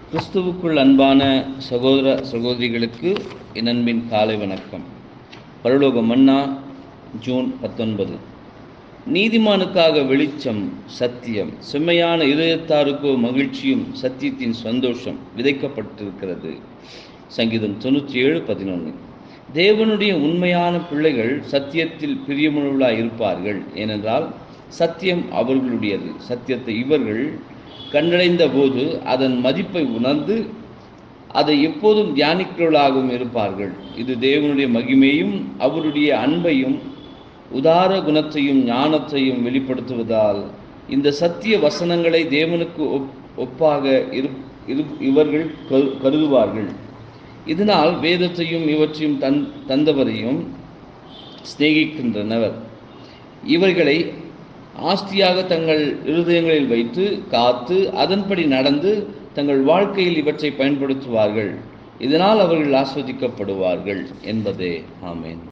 கிறிஸ்துவுக்குள் அன்பான சகோதர சகோதரிகளுக்கு என் அன்பின் காலை வணக்கம் பரலோக மன்னா ஜூன் பத்தொன்பது நீதிமானுக்காக வெளிச்சம் சத்தியம் செம்மையான இதயத்தாருக்கோ மகிழ்ச்சியும் சத்தியத்தின் சந்தோஷம் விதைக்கப்பட்டிருக்கிறது சங்கீதம் தொண்ணூற்றி ஏழு பதினொன்று தேவனுடைய உண்மையான பிள்ளைகள் சத்தியத்தில் பிரியமுள்ளவர்களாய் இருப்பார்கள் ஏனென்றால் சத்தியம் அவர்களுடையது சத்தியத்தை இவர்கள் கண்டடைந்த போது அதன் மதிப்பை உணர்ந்து அதை எப்போதும் தியானிக்கிறவர்களாகவும் இருப்பார்கள் இது தேவனுடைய மகிமையும் அவருடைய அன்பையும் உதார குணத்தையும் ஞானத்தையும் வெளிப்படுத்துவதால் இந்த சத்திய வசனங்களை தேவனுக்கு ஒப் ஒப்பாக இரு இரு இவர்கள் கரு கருதுவார்கள் இதனால் வேதத்தையும் இவற்றையும் தன் தந்தவரையும் சிநேகிக்கின்றனர் இவர்களை ஆஸ்தியாக தங்கள் இருதயங்களில் வைத்து காத்து அதன்படி நடந்து தங்கள் வாழ்க்கையில் இவற்றை பயன்படுத்துவார்கள் இதனால் அவர்கள் ஆஸ்வதிக்கப்படுவார்கள் என்பதே ஆமேன்